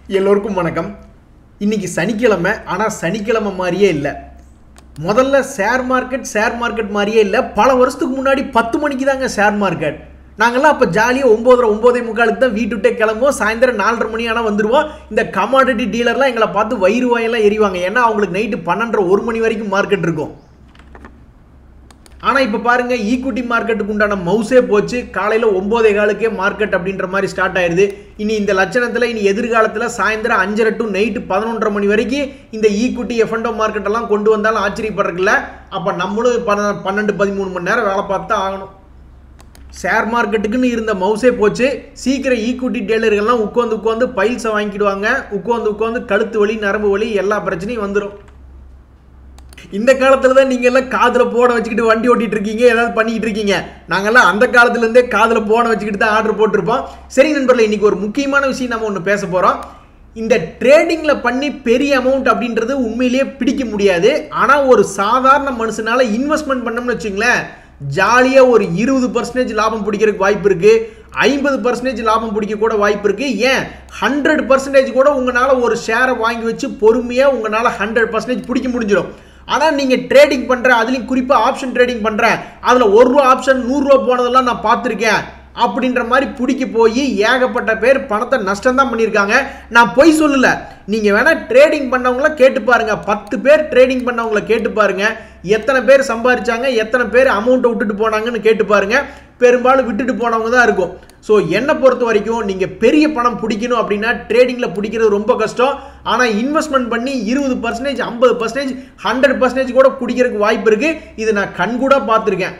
எல்லோருக்கும் வணக்கம் இன்னைக்கு சனிக்கிழமை ஆனால் சனிக்கிழமை மாதிரியே இல்லை முதல்ல ஷேர் மார்க்கெட் ஷேர் மார்க்கெட் மாதிரியே இல்லை பல வருஷத்துக்கு முன்னாடி பத்து மணிக்கு தாங்க ஷேர் மார்க்கெட் நாங்கள்லாம் அப்போ ஜாலியாக ஒம்போதரை ஒம்போதே முக்காலுக்கு தான் வீட்டுட்டே கிளம்புவோம் சாயந்தரம் நாலரை மணி ஆனால் வந்துடுவோம் இந்த கமாடிட்டி டீலர்லாம் எங்களை பார்த்து வயிறு வாயெல்லாம் எரிவாங்க ஏன்னா அவங்களுக்கு நைட்டு பன்னெண்டரை ஒரு மணி வரைக்கும் மார்க்கெட் இருக்கும் ஆனால் இப்போ பாருங்க ஈக்விட்டி மார்க்கெட்டுக்கு உண்டான மவுஸே போச்சு காலையில் ஒம்போதே காலுக்கே மார்க்கெட் அப்படின்ற மாதிரி ஸ்டார்ட் ஆயிருது இனி இந்த லட்சணத்தில் இனி எதிர்காலத்தில் சாயந்தரம் அஞ்சரை டு நைட்டு பதினொன்றரை மணி வரைக்கும் இந்த ஈக்விட்டி எஃப்என்டோ மார்க்கெட் எல்லாம் கொண்டு வந்தாலும் ஆச்சரியப்படுறதில்ல அப்போ நம்மளும் பன்ன பன்னெண்டு பதிமூணு மணி நேரம் வேலை பார்த்து தான் ஆகணும் ஷேர் மார்க்கெட்டுக்குன்னு இருந்த மவுஸே போச்சு சீக்கிரம் ஈக்விட்டி டெய்லர்கள்லாம் உட்காந்து உட்காந்து பைல்ஸை வாங்கிடுவாங்க உட்காந்து உட்காந்து கழுத்து வலி நரம்பு வலி எல்லா பிரச்சனையும் வந்துடும் இந்த காலத்துல தான் நீங்க எல்லாம் காதுல போன வச்சுக்கிட்டு வண்டி ஓட்டிட்டு இருக்கீங்க ஏதாவது பண்ணிக்கிட்டு இருக்கீங்க நாங்கெல்லாம் அந்த காலத்துல இருந்தே காதுல போன வச்சுக்கிட்டு தான் ஆர்டர் போட்டிருப்போம் சரி நண்பர்களே இன்னைக்கு ஒரு முக்கியமான விஷயம் நம்ம ஒன்று பேச போறோம் இந்த ட்ரேடிங்ல பண்ணி பெரிய அமௌண்ட் அப்படின்றது உண்மையிலேயே பிடிக்க முடியாது ஆனா ஒரு சாதாரண மனுஷனால இன்வெஸ்ட்மெண்ட் பண்ணோம்னு வச்சுங்களேன் ஜாலியா ஒரு இருபது பர்சன்டேஜ் லாபம் பிடிக்கிறதுக்கு வாய்ப்பு இருக்கு ஐம்பது பர்சன்டேஜ் லாபம் பிடிக்க கூட வாய்ப்பு இருக்கு ஏன் ஹண்ட்ரட் பர்சன்டேஜ் கூட உங்களால ஒரு ஷேரை வாங்கி வச்சு பொறுமையா உங்களால ஹண்ட்ரட் பர்சன்டேஜ் பிடிக்க முடிஞ்சிடும் ஆனால் நீங்கள் ட்ரேடிங் பண்ணுற அதுலேயும் குறிப்பாக ஆப்ஷன் ட்ரேடிங் பண்ணுறேன் அதில் ஒரு ரூபா ஆப்ஷன் நூறுரூவா போனதெல்லாம் நான் பார்த்துருக்கேன் அப்படின்ற மாதிரி பிடிக்க போய் ஏகப்பட்ட பேர் பணத்தை நஷ்டம் தான் பண்ணியிருக்காங்க நான் பொய் சொல்லல நீங்கள் வேணால் ட்ரேடிங் பண்ணவங்கள கேட்டு பாருங்க பத்து பேர் ட்ரேடிங் பண்ணவங்கள கேட்டு பாருங்க எத்தனை பேர் சம்பாதிச்சாங்க எத்தனை பேர் அமௌண்ட்டை விட்டுட்டு போனாங்கன்னு கேட்டு பாருங்க பெரும்பாலும் விட்டுட்டு போனவங்க தான் இருக்கும் ஸோ என்னை பொறுத்த வரைக்கும் நீங்கள் பெரிய பணம் பிடிக்கணும் அப்படின்னா ட்ரேடிங்கில் பிடிக்கிறது ரொம்ப கஷ்டம் ஆனால் இன்வெஸ்ட்மெண்ட் பண்ணி இருபது பர்சன்டேஜ் ஐம்பது பர்சன்டேஜ் ஹண்ட்ரட் பர்சன்டேஜ் கூட பிடிக்கிறதுக்கு வாய்ப்பு இருக்குது இது நான் கண்கூட பார்த்துருக்கேன்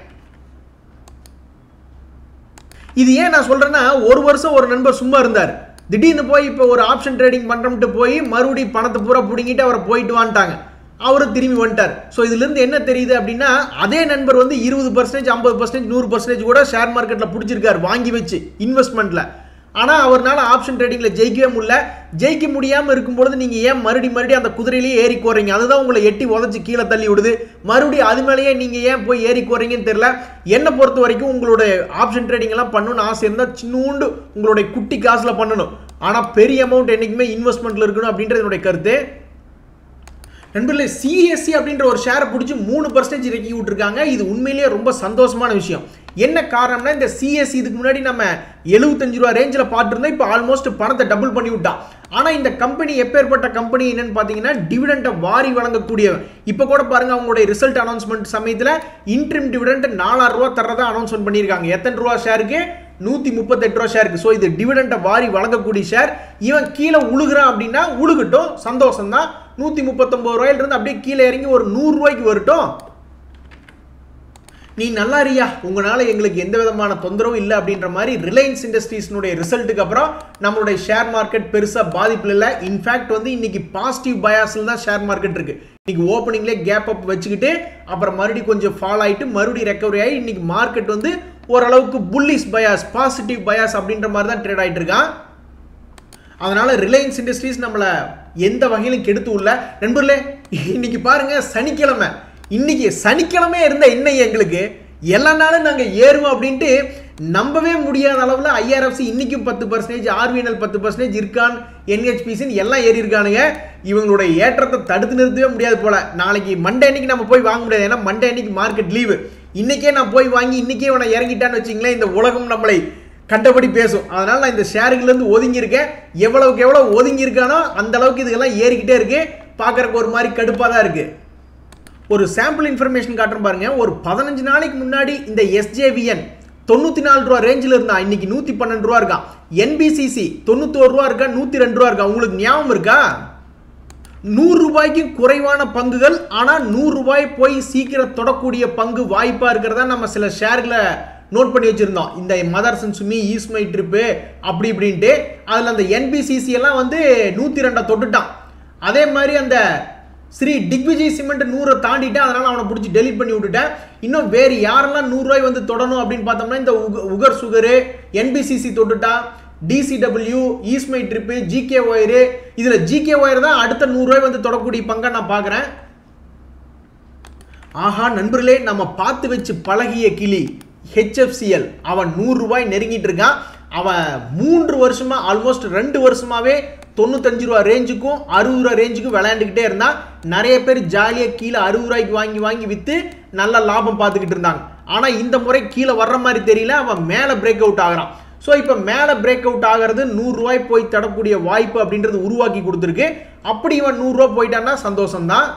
இது ஏன் நான் சொல்கிறேன்னா ஒரு வருஷம் ஒரு நண்பர் சும்மா இருந்தார் திடீர்னு போய் இப்போ ஒரு ஆப்ஷன் ட்ரேடிங் பண்ணுறோம்ட்டு போய் மறுபடியும் பணத்தை பூரா பிடுங்கிட்டு அவரை போயிட்டு வந்துட்டாங்க அவரும் திரும்பி வந்துட்டார் ஸோ இதுலேருந்து என்ன தெரியுது அப்படின்னா அதே நண்பர் வந்து இருபது பர்சன்டேஜ் ஐம்பது பர்சன்டேஜ் நூறு பர்சன்டேஜ் கூட ஷேர் மார்க்கெட்டில் பிடிச்சிருக்காரு வாங்கி வச்சு இன்வெஸ்ட்மெண்ட்டில் ஆனால் அவர்னால ஆப்ஷன் ட்ரேடிங்கில் ஜெயிக்கவே முடியல ஜெயிக்க முடியாமல் இருக்கும்பொழுது நீங்கள் ஏன் மறுபடி மறுபடியும் அந்த குதிரையிலேயே ஏறி கோறீங்க அதுதான் உங்களை எட்டி உதச்சி கீழே தள்ளி விடுது மறுபடியும் அது மேலேயே நீங்கள் ஏன் போய் ஏறி கோறீங்கன்னு தெரியல என்னை பொறுத்த வரைக்கும் உங்களுடைய ஆப்ஷன் ட்ரேடிங் எல்லாம் பண்ணணும்னு ஆசை இருந்தால் சின்னூண்டு உங்களுடைய குட்டி காசில் பண்ணணும் ஆனால் பெரிய அமௌண்ட் என்றைக்குமே இன்வெஸ்ட்மெண்ட்டில் இருக்கணும் அப்படின்றது என்னுடைய கருத்து நண்பர்களே சிஎஸ்சி அப்படின்ற ஒரு ஷேரை பிடிச்சி மூணு பர்சன்டேஜ் இறக்கி விட்டுருக்காங்க இது உண்மையிலேயே ரொம்ப சந்தோஷமான விஷயம் என்ன காரணம்னா இந்த சிஎஸ்சி இதுக்கு முன்னாடி நம்ம எழுபத்தஞ்சு ரூபா ரேஞ்சில் பார்த்துருந்தோம் இப்போ ஆல்மோஸ்ட் பணத்தை டபுள் பண்ணி விட்டான் ஆனால் இந்த கம்பெனி எப்பேற்பட்ட கம்பெனி என்னன்னு பார்த்தீங்கன்னா டிவிடெண்ட்டை வாரி வழங்கக்கூடிய இப்போ கூட பாருங்க அவங்களுடைய ரிசல்ட் அனௌன்ஸ்மெண்ட் சமயத்தில் இன்ட்ரிம் டிவிடெண்ட் நாலாயிரம் ரூபா தரதா அனௌன்ஸ்மெண்ட் பண்ணியிருக்காங்க எத்தனை ரூபா ஷேருக்கு நூற்றி முப்பத்தெட்டு ரூபா ஷேருக்கு ஸோ இது டிவிடெண்ட்டை வாரி வழங்கக்கூடிய ஷேர் இவன் கீழே உழுகுறான் அப்படின்னா உழுகட்டும் சந்தோஷம் தான் நூற்றி முப்பத்தொம்பது ரூபாயிலிருந்து அப்படியே கீழே இறங்கி ஒரு நூறுரூவாய்க்கு வரட்டும் நீ நல்லா இருக்கியா உங்களால் எங்களுக்கு எந்த விதமான தொந்தரவும் இல்லை அப்படின்ற மாதிரி ரிலையன்ஸ் இண்டஸ்ட்ரீஸ்னுடைய ரிசல்ட்டுக்கு அப்புறம் நம்மளுடைய ஷேர் மார்க்கெட் பெருசாக பாதிப்பில் இல்லை இன்ஃபேக்ட் வந்து இன்னைக்கு பாசிட்டிவ் பயாஸில் தான் ஷேர் மார்க்கெட் இருக்கு இன்னைக்கு ஓப்பனிங்லேயே கேப் அப் வச்சுக்கிட்டு அப்புறம் மறுபடியும் கொஞ்சம் ஃபால் ஆகிட்டு மறுபடியும் ரெக்கவரி ஆகி இன்னைக்கு மார்க்கெட் வந்து ஓரளவுக்கு புல்லிஷ் பயாஸ் பாசிட்டிவ் பயாஸ் அப்படின்ற மாதிரி தான் ட்ரேட் ஆகிட்டு இருக்கான் அதனால ரிலையன்ஸ் இண்டஸ்ட்ரீஸ் நம்மளை எந்த வகையிலும் கெடுத்து உள்ள நண்பர்களே இன்னைக்கு பாருங்க சனிக்கிழமை இன்னைக்கு சனிக்கிழமை இருந்த என்ன எங்களுக்கு எல்லா நாளும் நாங்கள் ஏறுவோம் அப்படின்ட்டு நம்பவே முடியாத அளவில் ஐஆர்எஃப்சி இன்னைக்கும் பத்து பர்சன்டேஜ் ஆர்விஎன்எல் பத்து பர்சன்டேஜ் இருக்கான் என்ஹெச்பிசின்னு எல்லாம் ஏறி இருக்கானுங்க இவங்களுடைய ஏற்றத்தை தடுத்து நிறுத்தவே முடியாது போல நாளைக்கு மண்டே அன்னைக்கு நம்ம போய் வாங்க முடியாது ஏன்னா மண்டே அன்னைக்கு மார்க்கெட் லீவு இன்னைக்கே நான் போய் வாங்கி இன்னைக்கே உன இறங்கிட்டான்னு வச்சிங்களேன் இந்த உலகம் நம்மளை கண்டபடி பேசும் அதனால நான் இந்த ஷேருக்குலேருந்து ஒதுங்கி இருக்கேன் எவ்வளவுக்கு எவ்வளோ ஒதுங்கி இருக்கானோ அந்த அளவுக்கு இதுக்கெல்லாம் ஏறிக்கிட்டே இருக்கு பார்க்கறக்கு ஒரு மாதிரி கடுப்பாக தான் இருக்கு ஒரு சாம்பிள் இன்ஃபர்மேஷன் காட்டுறேன் பாருங்க ஒரு பதினஞ்சு நாளைக்கு முன்னாடி இந்த எஸ்ஜேவிஎன் தொண்ணூற்றி நாலு ரூபா ரேஞ்சில் இருந்தா இன்னைக்கு நூற்றி பன்னெண்டு ரூபா இருக்கான் என்பிசிசி தொண்ணூத்தோரு ரூபா இருக்கா நூற்றி ரெண்டு ரூபா இருக்கா உங்களுக்கு ஞாபகம் இருக்கா நூறு ரூபாய்க்கு குறைவான பங்குகள் ஆனால் நூறு ரூபாய் போய் சீக்கிரம் தொடக்கூடிய பங்கு வாய்ப்பாக இருக்கிறதா நம்ம சில ஷேர்களை நோட் பண்ணி வச்சுருந்தோம் இந்த மதர்சன் சுமி ஈஸ்மை ட்ரிப்பு அப்படி இப்படின்ட்டு அதில் அந்த என்பிசிசி எல்லாம் வந்து நூற்றி ரெண்டை தொட்டுட்டான் அதே மாதிரி அந்த ஸ்ரீ டிக்விஜய் சிமெண்ட் நூறை தாண்டிட்டேன் அதனால் அவனை பிடிச்சி டெலிட் பண்ணி விட்டுட்டேன் இன்னும் வேறு யாரெல்லாம் நூறுரூவாய் வந்து தொடணும் அப்படின்னு பார்த்தோம்னா இந்த உக உகர் சுகரு என்பிசிசி தொட்டுட்டா டிசிடபிள்யூ ஈஸ்மை ட்ரிப்பு ஜிகே ஒயரு இதில் ஜிகே ஒயர் தான் அடுத்த நூறுரூவாய் வந்து தொடக்கூடிய பங்கை நான் பார்க்குறேன் ஆஹா நண்பர்களே நம்ம பார்த்து வச்சு பழகிய கிளி ஹெச்எஃப்சிஎல் அவன் நூறு ரூபாய் நெருங்கிட்டு இருக்கான் அவன் மூன்று வருஷமா ஆல்மோஸ்ட் ரெண்டு வருஷமாவே தொண்ணூத்தஞ்சு ரூபா ரேஞ்சுக்கும் அறுபது ரூபா ரேஞ்சுக்கும் விளையாண்டுக்கிட்டே இருந்தான் நிறைய பேர் ஜாலியாக கீழே அறுபது ரூபாய்க்கு வாங்கி வாங்கி விற்று நல்ல லாபம் பார்த்துக்கிட்டு இருந்தாங்க ஆனால் இந்த முறை கீழே வர்ற மாதிரி தெரியல அவன் மேலே பிரேக் அவுட் ஆகிறான் ஸோ இப்போ மேலே பிரேக் அவுட் ஆகிறது நூறுரூவாய் போய் தடக்கூடிய வாய்ப்பு அப்படின்றது உருவாக்கி கொடுத்துருக்கு அப்படி இவன் நூறுரூவா போயிட்டான்னா சந்தோஷம்தான்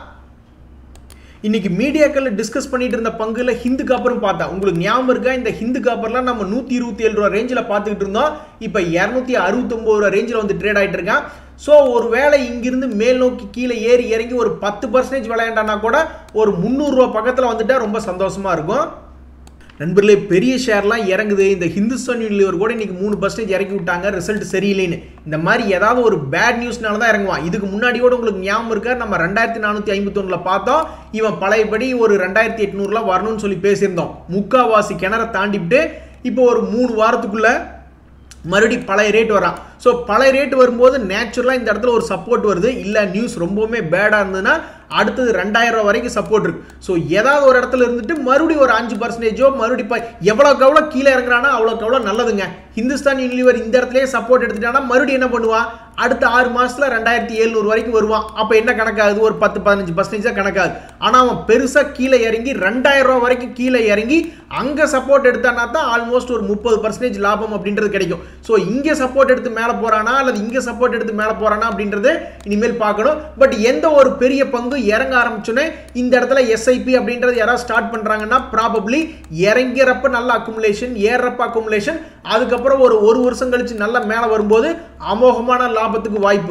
இன்னைக்கு மீடியாக்கள் டிஸ்கஸ் பண்ணிட்டு இருந்த பங்குல ஹிந்து காப்பரும் பார்த்தா உங்களுக்கு ஞாபகம் இருக்கா இந்த ஹிந்து காப்பர்லாம் நம்ம நூற்றி இருபத்தி ஏழு ரூபா ரேஞ்சில் பார்த்துக்கிட்டு இருந்தோம் இப்போ இரநூத்தி அறுபத்தொம்பது ரூபா ரேஞ்சில் வந்து ட்ரேட் ஆகிட்டு இருக்கான் ஸோ ஒரு வேளை இங்கிருந்து மேல் நோக்கி கீழே ஏறி இறங்கி ஒரு பத்து பர்சன்டேஜ் விளையாண்டானா கூட ஒரு முந்நூறுரூவா பக்கத்தில் வந்துட்டா ரொம்ப சந்தோஷமா இருக்கும் நண்பர்களே பெரிய ஷேர்லாம் இறங்குது இந்த ஹிந்துஸ்தான் யூனிலிவர் கூட இன்னைக்கு மூணு பர்சன்டேஜ் இறக்கி விட்டாங்க ரிசல்ட் சரியில்லைன்னு இந்த மாதிரி ஏதாவது ஒரு பேட் நியூஸ்னால தான் இறங்குவான் இதுக்கு முன்னாடி கூட உங்களுக்கு ஞாபகம் இருக்கா நம்ம ரெண்டாயிரத்தி நானூற்றி ஐம்பத்தொன்னில் பார்த்தோம் இவன் பழையபடி ஒரு ரெண்டாயிரத்தி எட்நூறுலாம் வரணும்னு சொல்லி பேசியிருந்தோம் முக்காவாசி கிணற தாண்டிவிட்டு இப்போ ஒரு மூணு வாரத்துக்குள்ள மறுபடி பழைய ரேட் வரான் ஸோ பழைய ரேட் வரும்போது நேச்சுரலாக இந்த இடத்துல ஒரு சப்போர்ட் வருது இல்லை நியூஸ் ரொம்பவுமே பேடாக இருந்ததுன்னா அடுத்தது ரெண்டாயிரம் ரூபா வரைக்கும் சப்போர்ட் இருக்கு ஸோ ஏதாவது ஒரு இடத்துல இருந்துட்டு மறுபடியும் ஒரு அஞ்சு பர்சன்டேஜோ மறுபடியும் எவ்வளோக்கு எவ்வளோ கீழே இறங்குறானா அவ்வளோக்கு எவ்வளோ நல்லதுங்க ஹிந்துஸ்தான் யூனிலிவர் இந்த இடத்துலயே சப்போர்ட் எடுத்துட்டானா மறுபடியும் என்ன பண்ணுவான் அடுத்த ஆறு மாசத்துல ரெண்டாயிரத்தி எழுநூறு வரைக்கும் வருவான் அப்போ என்ன கணக்காகுது ஒரு பத்து பதினஞ்சு பர்சன்டேஜ் தான் கணக்காகுது ஆனால் அவன் பெருசாக கீழே இறங்கி ரெண்டாயிரம் ரூபா வரைக்கும் கீழே இறங்கி அங்கே சப்போர்ட் எடுத்தானா தான் ஆல்மோஸ்ட் ஒரு முப்பது பர்சன்டேஜ் லாபம் அப்படின்றது கிடைக்கும் ஸோ இங்கே சப்போர்ட் எடுத்து மேலே போறானா அல்லது இங்கே சப்போர்ட் எடுத்து மேலே போறானா அப்படின்றது இனிமேல் பார்க்கணும் பட் எந்த ஒரு பெரிய பங்கு இறங்க ஆரம்பிச்சோன்னே இந்த இடத்துல எஸ்ஐபி அப்படின்றது யாராவது ஸ்டார்ட் பண்றாங்கன்னா ப்ராபப்ளி இறங்கிறப்ப நல்ல அக்குமுலேஷன் ஏறப்ப அக்குமுலேஷன் அதுக்கப்புறம் ஒரு ஒரு வருஷம் கழிச்சு நல்லா மேலே வரும்போது அமோகமான லாபத்துக்கு வாய்ப்பு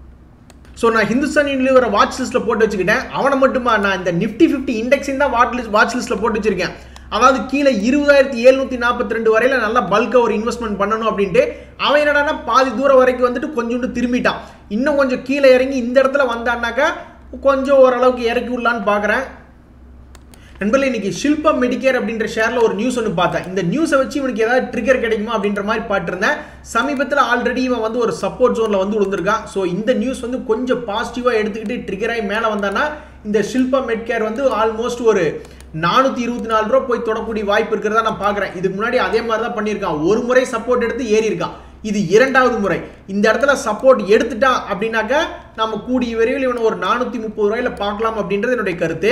ஸோ நான் ஹிந்துஸ்தான் யூனிலிவரை வாட்ச் லிஸ்ட்டில் போட்டு வச்சுக்கிட்டேன் அவனை மட்டுமா நான் இந்த நிஃப்டி ஃபிஃப்டி இண்டெக்ஸையும் தான் வாட் லிஸ்ட் வாட்ச் லிஸ்ட்டில் போட்டு வச்சிருக்கேன் அதாவது கீழே இருபதாயிரத்தி எழுநூத்தி நாற்பத்தி ரெண்டு வரையில நல்லா பல்காக ஒரு இன்வெஸ்ட்மெண்ட் பண்ணணும் அப்படின்ட்டு அவன் என்னடான்னா பாதி தூரம் வரைக்கும் வந்துட்டு கொஞ்சோண்டு திரும்பிட்டான் இன்னும் கொஞ்சம் கீழே இறங்கி இந்த இடத்துல வந்தான்னாக்கா கொஞ்சம் ஓரளவுக்கு இறக்கி விடலான்னு பார்க்குறேன் நண்பர்களே இன்னைக்கு ஷில்பா மெடிக்கேர் அப்படின்ற ஷேர்ல ஒரு நியூஸ் ஒன்று பார்த்தேன் இந்த நியூஸை வச்சு இவனுக்கு ஏதாவது ட்ரிகர் கிடைக்குமா அப்படின்ற மாதிரி பார்த்துருந்தேன் சமீபத்தில் ஆல்ரெடி இவன் வந்து ஒரு சப்போர்ட் ஜோனில் வந்து விழுந்திருக்கான் ஸோ இந்த நியூஸ் வந்து கொஞ்சம் பாசிட்டிவாக எடுத்துக்கிட்டு ட்ரிகர் ஆகி மேலே வந்தானா இந்த ஷில்பா மெட்கேர் வந்து ஆல்மோஸ்ட் ஒரு நானூற்றி இருபத்தி நாலு ரூபா போய் தொடக்கூடிய வாய்ப்பு இருக்கிறதா நான் பார்க்குறேன் இதுக்கு முன்னாடி அதே மாதிரி தான் பண்ணியிருக்கான் ஒரு முறை சப்போர்ட் எடுத்து ஏறி இருக்கான் இது இரண்டாவது முறை இந்த இடத்துல சப்போர்ட் எடுத்துட்டான் அப்படின்னாக்கா நம்ம கூடிய விரைவில் இவனை ஒரு நானூற்றி முப்பது ரூபாயில பார்க்கலாம் அப்படின்றது என்னுடைய கருத்து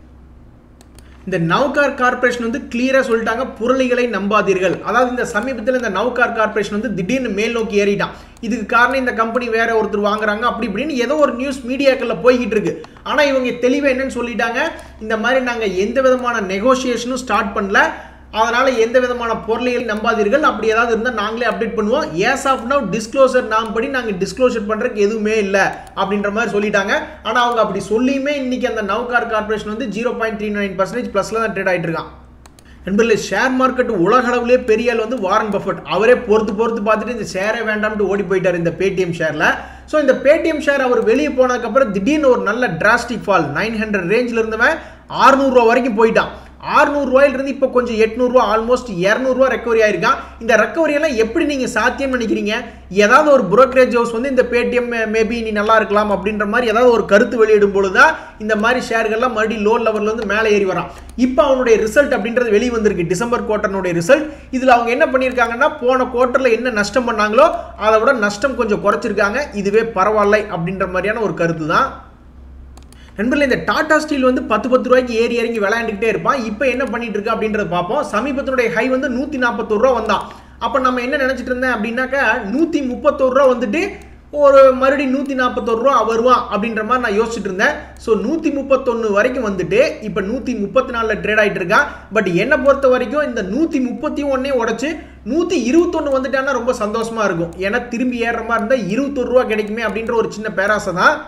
இந்த நவ்கார் கார்பரேஷன் வந்து கிளியரா சொல்லிட்டாங்க புரளிகளை நம்பாதீர்கள் அதாவது இந்த சமீபத்தில் இந்த நவ்கார் கார்பரேஷன் வந்து திடீர்னு மேல் நோக்கி ஏறிட்டான் இதுக்கு காரணம் இந்த கம்பெனி வேற ஒருத்தர் வாங்குறாங்க அப்படி இப்படின்னு ஏதோ ஒரு நியூஸ் மீடியாக்கள்ல போய்கிட்டு இருக்கு ஆனா இவங்க தெளிவா என்னன்னு சொல்லிட்டாங்க இந்த மாதிரி நாங்க எந்த விதமான நெகோசியேஷனும் ஸ்டார்ட் பண்ணல அதனால எந்த விதமான பொருளையும் நம்பாதீர்கள் அப்படி ஏதாவது இருந்தால் நாங்களே அப்டேட் பண்ணுவோம் ஏஸ் ஆஃப் நவ் டிஸ்க்ளோசர் நாம் படி நாங்கள் டிஸ்க்ளோசர் பண்ணுறதுக்கு எதுவுமே இல்லை அப்படின்ற மாதிரி சொல்லிட்டாங்க ஆனால் அவங்க அப்படி சொல்லியுமே இன்னைக்கு அந்த நவ்கார் கார்பரேஷன் வந்து zero point three nine percentage ப்ளஸில் தான் ட்ரேட் ஆகிட்டு இருக்கான் நண்பர்களே ஷேர் மார்க்கெட் உலக அளவுலேயே பெரிய ஆள் வந்து வாரன் பஃபட் அவரே பொறுத்து பொறுத்து பார்த்துட்டு இந்த ஷேரே வேண்டாம்னு ஓடி போயிட்டார் இந்த பேடிஎம் ஷேரில் ஸோ இந்த பேடிஎம் ஷேர் அவர் வெளியே போனதுக்கப்புறம் திடீர்னு ஒரு நல்ல டிராஸ்டிக் ஃபால் நைன் ஹண்ட்ரட் ரேஞ்சில் இருந்தவன் ஆறுநூறுவா வரைக்கும் போயிட்டான் இருந்து இப்போ கொஞ்சம் எட்நூறுரூவா ஆல்மோஸ்ட் இரநூறுவா ரெக்கவரி ஆயிருக்கான் இந்த ரெக்கவரி எல்லாம் எப்படி நீங்கள் சாத்தியம் நினைக்கிறீங்க ஏதாவது ஒரு புரோக்கரேஜ் ஹவுஸ் வந்து இந்த பேடிஎம் மேபி நீ நல்லா இருக்கலாம் அப்படின்ற மாதிரி ஏதாவது ஒரு கருத்து வெளியிடும் பொழுதுதான் இந்த மாதிரி ஷேர்கள்லாம் மறுபடியும் லோ லெவலில் வந்து மேலே ஏறி வரான் இப்போ அவனுடைய ரிசல்ட் அப்படின்றது வெளியே வந்திருக்கு டிசம்பர் குவார்டர்னுடைய ரிசல்ட் இதில் அவங்க என்ன பண்ணியிருக்காங்கன்னா போன குவார்ட்டரில் என்ன நஷ்டம் பண்ணாங்களோ அதை விட நஷ்டம் கொஞ்சம் குறைச்சிருக்காங்க இதுவே பரவாயில்லை அப்படின்ற மாதிரியான ஒரு கருத்து தான் நண்பர்களே இந்த டாடா ஸ்டீல் வந்து பத்து பத்து ரூபாய்க்கு ஏறி இறங்கி விளையாண்டுக்கிட்டே இருப்பான் இப்போ என்ன பண்ணிட்டு இருக்கு அப்படின்றத பார்ப்போம் சமீபத்தினுடைய ஹை வந்து நூற்றி நாற்பத்தோரு ரூபா வந்தான் அப்போ நம்ம என்ன நினச்சிட்டு இருந்தேன் அப்படின்னாக்கா நூற்றி முப்பத்தோரு ரூபா வந்துட்டு ஒரு மறுபடியும் நூற்றி நாற்பத்தோரு ரூபா வருவான் அப்படின்ற மாதிரி நான் யோசிச்சுட்டு இருந்தேன் ஸோ நூற்றி முப்பத்தொன்று வரைக்கும் வந்துட்டு இப்போ நூற்றி முப்பத்தி நாலில் ட்ரேட் ஆகிட்டு இருக்கான் பட் என்னை பொறுத்த வரைக்கும் இந்த நூற்றி முப்பத்தி ஒன்னே உடச்சி நூற்றி இருபத்தொன்று வந்துட்டான்னா ரொம்ப சந்தோஷமா இருக்கும் ஏன்னா திரும்பி ஏறுற மாதிரி இருந்தால் இருபத்தொரு ரூபா கிடைக்குமே அப்படின்ற ஒரு சின்ன பேராசை தான்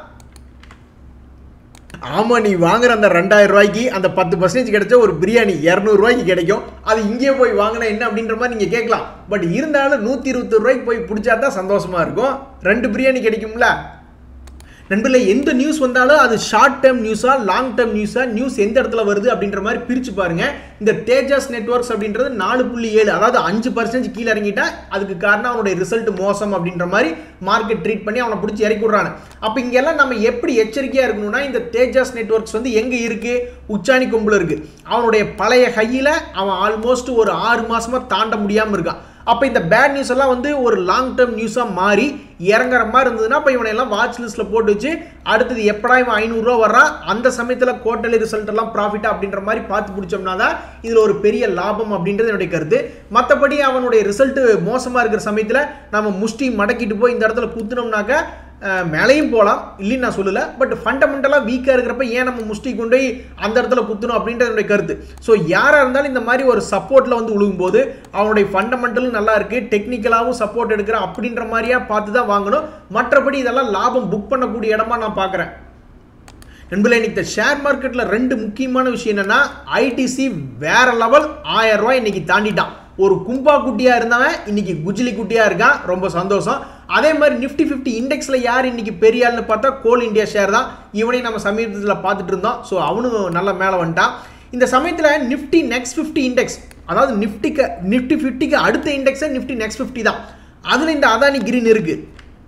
ஆமா நீ வாங்குற அந்த ரெண்டாயிரம் ரூபாய்க்கு அந்த பத்து பர்சன்டேஜ் கிடைச்ச ஒரு பிரியாணி இரநூறுவாய்க்கு கிடைக்கும் அது இங்கே போய் வாங்கினா என்ன அப்படின்ற மாதிரி நீங்கள் கேட்கலாம் பட் இருந்தாலும் நூற்றி இருபத்தி ரூபாய்க்கு போய் பிடிச்சா தான் சந்தோஷமா இருக்கும் ரெண்டு பிரியாணி கிடைக்கும்ல நண்பர்களே எந்த நியூஸ் வந்தாலும் அது ஷார்ட் டேர்ம் நியூஸா லாங் டேர்ம் நியூஸா நியூஸ் எந்த இடத்துல வருது அப்படின்ற மாதிரி பிரிச்சு பாருங்க இந்த தேஜாஸ் நெட்ஒர்க்ஸ் அப்படின்றது நாலு புள்ளி ஏழு அதாவது அஞ்சு பர்சன்டேஜ் கீழே இறங்கிட்டா அதுக்கு காரணம் அவனுடைய ரிசல்ட் மோசம் அப்படின்ற மாதிரி மார்க்கெட் ட்ரீட் பண்ணி அவனை பிடிச்சி இறக்கி விடுறாங்க அப்போ இங்கெல்லாம் நம்ம எப்படி எச்சரிக்கையா இருக்கணும்னா இந்த தேஜாஸ் நெட்ஒர்க்ஸ் வந்து எங்க இருக்கு உச்சாணி கொம்புல இருக்கு அவனுடைய பழைய கையில அவன் ஆல்மோஸ்ட் ஒரு ஆறு மாசமா தாண்ட முடியாம இருக்கான் அப்போ இந்த பேட் நியூஸ் எல்லாம் வந்து ஒரு லாங் டேர்ம் நியூஸாக மாறி இறங்குற மாதிரி இருந்ததுன்னா அப்போ இவனை எல்லாம் வாட்ச் லிஸ்ட்டில் போட்டு வச்சு அடுத்தது எப்படா இவன் ஐநூறுரூவா வர்றான் அந்த சமயத்தில் குவார்டர்லி ரிசல்ட் எல்லாம் ப்ராஃபிட்டா அப்படின்ற மாதிரி பார்த்து பிடிச்சோம்னா தான் இதில் ஒரு பெரிய லாபம் அப்படின்றது என்னுடைய கருத்து மற்றபடி அவனுடைய ரிசல்ட் மோசமாக இருக்கிற சமயத்தில் நம்ம முஷ்டி மடக்கிட்டு போய் இந்த இடத்துல குத்துனோம்னாக்க அஹ், மேலேயும் போகலாம் இல்லைன்னு நான் சொல்லலை பட் ஃபண்டமெண்டலாக வீக்காக இருக்கிறப்ப ஏன் நம்ம முஷ்டி கொண்டு போய் அந்த இடத்துல குத்தணும் அப்படின்றது என்னுடைய கருத்து ஸோ யாராக இருந்தாலும் இந்த மாதிரி ஒரு சப்போர்ட்டில் வந்து விழுகும்போது அவனுடைய ஃபண்டமெண்டலும் நல்லா இருக்குது டெக்னிக்கலாகவும் சப்போர்ட் எடுக்கிற அப்படின்ற மாதிரியா பார்த்து தான் வாங்கணும் மற்றபடி இதெல்லாம் லாபம் புக் பண்ணக்கூடிய இடமா நான் பார்க்குறேன் நண்பர்களே இன்னைக்கு இந்த ஷேர் மார்க்கெட்டில் ரெண்டு முக்கியமான விஷயம் என்னன்னா ஐடிசி வேற லெவல் ஆயிரம் ரூபாய் இன்னைக்கு தாண்டிட்டான் ஒரு கும்பா குட்டியா இருந்தவன் இன்னைக்கு குஜிலி குட்டியா இருக்கான் ரொம்ப சந்தோஷம் அதே மாதிரி நிஃப்டி ஃபிஃப்டி இண்டெக்ஸில் யார் இன்னைக்கு பெரிய ஆள்னு பார்த்தா கோல் இந்தியா ஷேர் தான் இவனையும் நம்ம சமீபத்தில் பார்த்துட்டு இருந்தோம் ஸோ அவனும் நல்ல மேலே வந்துட்டான் இந்த சமயத்தில் நிஃப்டி நெக்ஸ்ட் ஃபிஃப்டி இண்டெக்ஸ் அதாவது நிஃப்டிக்கு நிஃப்டி ஃபிஃப்டிக்கு அடுத்த இண்டெக்ஸே நிஃப்டி நெக்ஸ்ட் ஃபிஃப்டி தான் அதில் இந்த அதானி கிரீன் இருக்குது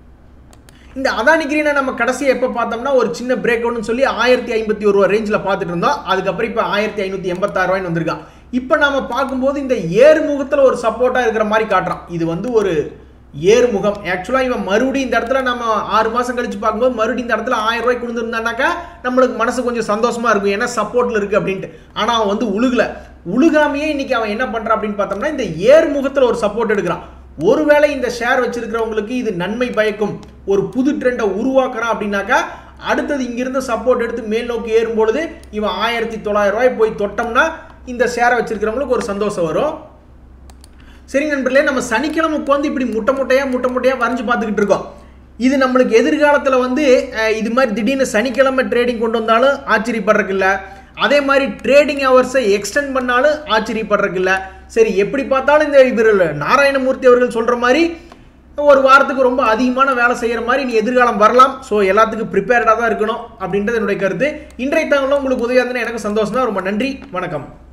இந்த அதானி கிரீனை நம்ம கடைசியாக எப்போ பார்த்தோம்னா ஒரு சின்ன பிரேக் அவுட்னு சொல்லி ஆயிரத்தி ஐம்பத்தி ஒரு ரூபா ரேஞ்சில் பார்த்துட்டு இருந்தோம் அதுக்கப்புறம் இப்போ ஆயிரத்தி ஐநூற்றி எண்பத்தாறு ரூபாய்னு வந்திருக்கான் இப்போ நாம பார்க்கும்போது இந்த ஏறுமுகத்தில் ஒரு சப்போர்ட்டாக இருக்கிற மாதிரி காட்டுறான் இது வந்து ஒரு ஏறுமுகம் ஆக்சுவலாக இவன் மறுபடியும் இந்த இடத்துல நம்ம ஆறு மாதம் கழிச்சு பார்க்கும்போது மறுபடியும் இந்த இடத்துல ஆயிரம் ரூபாய் கொடுத்துருந்தானாக்கா நம்மளுக்கு மனசு கொஞ்சம் சந்தோஷமா இருக்கும் ஏன்னா சப்போர்ட்டில் இருக்குது அப்படின்ட்டு ஆனால் அவன் வந்து உழுகல உழுகாமையே இன்னைக்கு அவன் என்ன பண்ணுறான் அப்படின்னு பார்த்தோம்னா இந்த ஏறுமுகத்தில் ஒரு சப்போர்ட் எடுக்கிறான் ஒருவேளை இந்த ஷேர் வச்சிருக்கிறவங்களுக்கு இது நன்மை பயக்கும் ஒரு புது ட்ரெண்டை உருவாக்குறான் அப்படின்னாக்கா அடுத்தது இங்கிருந்து சப்போர்ட் எடுத்து மேல் நோக்கி ஏறும் பொழுது இவன் ஆயிரத்தி தொள்ளாயிரம் ரூபாய் போய் தொட்டோம்னா இந்த ஷேரை வச்சிருக்கிறவங்களுக்கு ஒரு சந்தோஷம் வரும் சரி நண்பர்களே நம்ம சனிக்கிழமை உட்காந்து இப்படி முட்டை முட்டையா முட்டை முட்டையா வரைஞ்சு பார்த்துக்கிட்டு இருக்கோம் இது நம்மளுக்கு எதிர்காலத்தில் வந்து அஹ், இது மாதிரி திடீர்னு சனிக்கிழமை ட்ரேடிங் கொண்டு வந்தாலும் ஆச்சரியப்படுறதுக்கு இல்லை அதே மாதிரி ட்ரேடிங் ஹவர்ஸை எக்ஸ்டெண்ட் பண்ணாலும் ஆச்சரியப்படுறதுக்கு இல்லை சரி எப்படி பார்த்தாலும் இந்த இவர் நாராயணமூர்த்தி அவர்கள் சொல்கிற மாதிரி ஒரு வாரத்துக்கு ரொம்ப அதிகமான வேலை செய்கிற மாதிரி நீ எதிர்காலம் வரலாம் ஸோ எல்லாத்துக்கும் ப்ரிப்பேர்டாக தான் இருக்கணும் அப்படின்றது என்னுடைய கருத்து இன்றைய தகவலும் உங்களுக்கு உதவியாக இருந்ததுன்னா எனக்கு சந்தோஷம் தான் ரொம்ப நன்றி வணக்கம்